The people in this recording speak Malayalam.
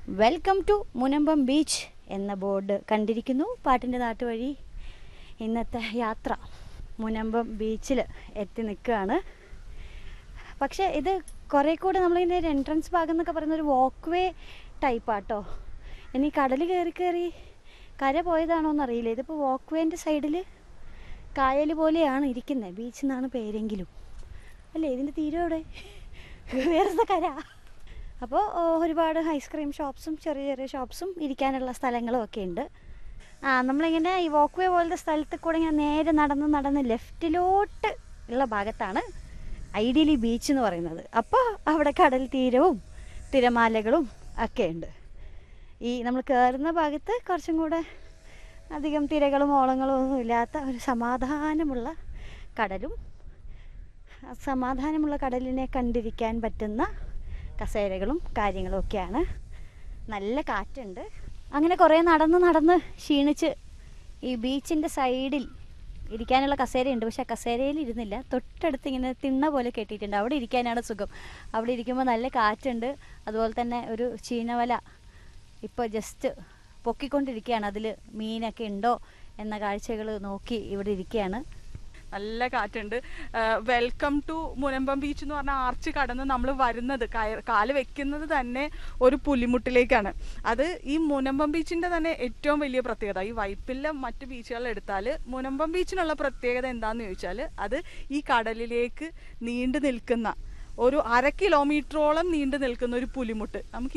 വെൽക്കം ടു മുനമ്പം ബീച്ച് എന്ന ബോർഡ് കണ്ടിരിക്കുന്നു പാട്ടിൻ്റെ നാട്ടുവഴി ഇന്നത്തെ യാത്ര മുനമ്പം ബീച്ചിൽ എത്തി നിൽക്കുകയാണ് പക്ഷേ ഇത് കുറേ കൂടെ നമ്മളിതിൻ്റെ ഒരു എൻട്രൻസ് ഭാഗം എന്നൊക്കെ പറയുന്ന ഒരു വാക്ക് വേ ടൈപ്പാട്ടോ ഇനി കടൽ കയറി കയറി കര പോയതാണോ എന്നറിയില്ല ഇതിപ്പോൾ വാക്ക് വേൻ്റെ സൈഡിൽ കായൽ പോലെയാണ് ഇരിക്കുന്നത് ബീച്ച് എന്നാണ് പേരെങ്കിലും അല്ലേ ഇതിൻ്റെ തീരം എവിടെ വേറെ കര അപ്പോൾ ഒരുപാട് ഐസ്ക്രീം ഷോപ്സും ചെറിയ ചെറിയ ഷോപ്സും ഇരിക്കാനുള്ള സ്ഥലങ്ങളും ഒക്കെ ഉണ്ട് ആ നമ്മളിങ്ങനെ ഈ വാക്ക് വേ പോലത്തെ സ്ഥലത്ത് കൂടെ ഇങ്ങനെ നേരെ നടന്ന് നടന്ന് ലെഫ്റ്റിലോട്ട് ഉള്ള ഭാഗത്താണ് ഐഡിയലി ബീച്ച് എന്ന് പറയുന്നത് അപ്പോൾ അവിടെ കടൽ തീരവും തിരമാലകളും ഒക്കെ ഉണ്ട് ഈ നമ്മൾ കയറുന്ന ഭാഗത്ത് കുറച്ചും കൂടെ അധികം തിരകളും ഓളങ്ങളും ഒന്നും ഇല്ലാത്ത ഒരു സമാധാനമുള്ള കടലും ആ സമാധാനമുള്ള കടലിനെ കണ്ടിരിക്കാൻ പറ്റുന്ന കസേരകളും കാര്യങ്ങളും ഒക്കെയാണ് നല്ല കാറ്റുണ്ട് അങ്ങനെ കുറേ നടന്ന് നടന്ന് ക്ഷീണിച്ച് ഈ ബീച്ചിൻ്റെ സൈഡിൽ ഇരിക്കാനുള്ള കസേരയുണ്ട് പക്ഷെ ആ കസേരയിൽ ഇരുന്നില്ല തൊട്ടടുത്ത് ഇങ്ങനെ തിണ്ണ പോലെ കെട്ടിയിട്ടുണ്ട് അവിടെ ഇരിക്കാനാണ് സുഖം അവിടെ ഇരിക്കുമ്പോൾ നല്ല കാറ്റുണ്ട് അതുപോലെ തന്നെ ഒരു ചീനവല ഇപ്പോൾ ജസ്റ്റ് പൊക്കിക്കൊണ്ടിരിക്കുകയാണ് അതിൽ മീനൊക്കെ ഉണ്ടോ എന്ന കാഴ്ചകൾ നോക്കി ഇവിടെ ഇരിക്കുകയാണ് നല്ല കാറ്റുണ്ട് വെൽക്കം ടു മുനമ്പം ബീച്ച് എന്ന് പറഞ്ഞ ആർച്ച് കടന്ന് നമ്മൾ വരുന്നത് കയ- കാല് വെക്കുന്നത് തന്നെ ഒരു പുലിമുട്ടിലേക്കാണ് അത് ഈ മുനമ്പം ബീച്ചിന്റെ തന്നെ ഏറ്റവും വലിയ പ്രത്യേകത ഈ വൈപ്പിലെ മറ്റ് ബീച്ചുകൾ എടുത്താൽ മുനമ്പം ബീച്ചിനുള്ള പ്രത്യേകത എന്താണെന്ന് ചോദിച്ചാൽ അത് ഈ കടലിലേക്ക് നീണ്ടു നിൽക്കുന്ന ഒരു അര കിലോമീറ്ററോളം നീണ്ടു നിൽക്കുന്ന ഒരു പുലിമുട്ട് നമുക്ക്